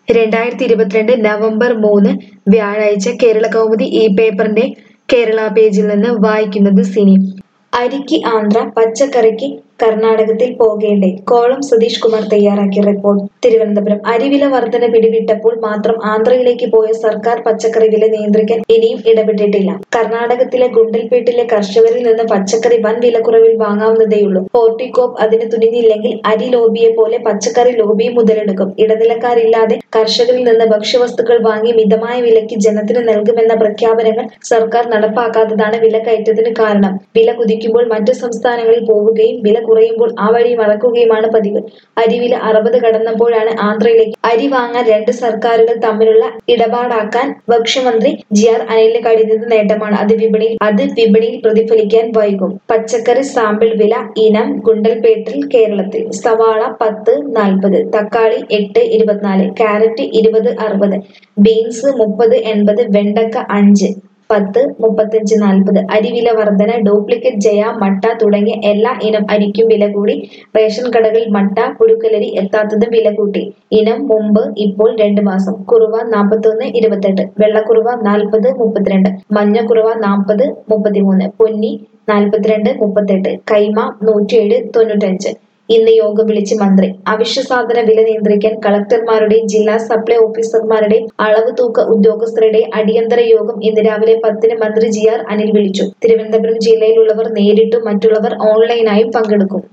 രണ്ടായിരത്തി ഇരുപത്തിരണ്ട് നവംബർ മൂന്ന് വ്യാഴാഴ്ച കേരള കൗമുദി ഈ പേപ്പറിന്റെ കേരള പേജിൽ നിന്ന് വായിക്കുന്നത് സിനി അരിക്ക് ആന്ധ്ര പച്ചക്കറിക്ക് കർണാടകത്തിൽ പോകേണ്ടേ കോളം സതീഷ് കുമാർ തയ്യാറാക്കിയ റിപ്പോർട്ട് തിരുവനന്തപുരം അരിവില വർധന പിടിവിട്ടപ്പോൾ മാത്രം ആന്ധ്രയിലേക്ക് പോയ സർക്കാർ പച്ചക്കറി വില നിയന്ത്രിക്കാൻ ഇനിയും ഇടപെട്ടിട്ടില്ല കർണാടകത്തിലെ ഗുണ്ടൽപേട്ടിലെ കർഷകരിൽ നിന്ന് പച്ചക്കറി വൻ വിലക്കുറവിൽ വാങ്ങാവുന്നതേയുള്ളൂ ഹോർട്ടികോപ്പ് അതിന് തുനിഞ്ഞില്ലെങ്കിൽ അരി ലോബിയെ പോലെ പച്ചക്കറി ലോബിയും മുതലെടുക്കും ഇടനിലക്കാരില്ലാതെ കർഷകരിൽ നിന്ന് ഭക്ഷ്യവസ്തുക്കൾ വാങ്ങി മിതമായ വിലയ്ക്ക് ജനത്തിന് നൽകുമെന്ന പ്രഖ്യാപനങ്ങൾ സർക്കാർ നടപ്പാക്കാത്തതാണ് വിലക്കയറ്റത്തിന് കാരണം വില കുതിക്കുമ്പോൾ മറ്റു സംസ്ഥാനങ്ങളിൽ പോവുകയും വില കുറയുമ്പോൾ ആ വഴി മടക്കുകയുമാണ് പതിവ് അരിവില അറുപത് കടന്നപ്പോഴാണ് ആന്ധ്രയിലേക്ക് അരി വാങ്ങാൻ രണ്ട് സർക്കാരുകൾ തമ്മിലുള്ള ഇടപാടാക്കാൻ ഭക്ഷ്യമന്ത്രി ജി ആർ അനിലിന് കഴിഞ്ഞത് നേട്ടമാണ് അത് വിപണിയിൽ അത് വിപണിയിൽ പ്രതിഫലിക്കാൻ വൈകും പച്ചക്കറി സാമ്പിൾ വില ഇനം ഗുണ്ടൽപേട്ടിൽ കേരളത്തിൽ സവാള പത്ത് നാൽപ്പത് തക്കാളി എട്ട് ഇരുപത്തിനാല് ക്യാരറ്റ് ഇരുപത് അറുപത് ബീൻസ് മുപ്പത് എൺപത് വെണ്ടക്ക അഞ്ച് പത്ത് മുപ്പത്തഞ്ച് നാൽപ്പത് അരിവില വർധന ഡ്യൂപ്ലിക്കേറ്റ് ജയ മട്ട തുടങ്ങിയ എല്ലാ ഇനം അരിക്കും വില കൂടി റേഷൻ കടകളിൽ മട്ട പുഴുക്കലരി എത്താത്തതും വില കൂട്ടി ഇനം മുമ്പ് ഇപ്പോൾ രണ്ട് മാസം കുറുവ നാൽപ്പത്തൊന്ന് ഇരുപത്തെട്ട് വെള്ളക്കുറുവ നാൽപ്പത് മുപ്പത്തിരണ്ട് മഞ്ഞക്കുറുവ നാൽപ്പത് മുപ്പത്തിമൂന്ന് പൊന്നി നാൽപ്പത്തിരണ്ട് മുപ്പത്തെട്ട് കൈമ നൂറ്റിയേഴ് തൊണ്ണൂറ്റഞ്ച് ഇന്ന് യോഗം വിളിച്ച് മന്ത്രി അവശ്യ സാധന വില നിയന്ത്രിക്കാൻ കളക്ടർമാരുടെയും ജില്ലാ സപ്ലൈ ഓഫീസർമാരുടെയും അളവ് തൂക്ക ഉദ്യോഗസ്ഥരുടെയും അടിയന്തര യോഗം ഇന്ന് രാവിലെ പത്തിന് മന്ത്രി ജി ആർ അനിൽ വിളിച്ചു തിരുവനന്തപുരം ജില്ലയിലുള്ളവർ നേരിട്ടും മറ്റുള്ളവർ ഓൺലൈനായും പങ്കെടുക്കും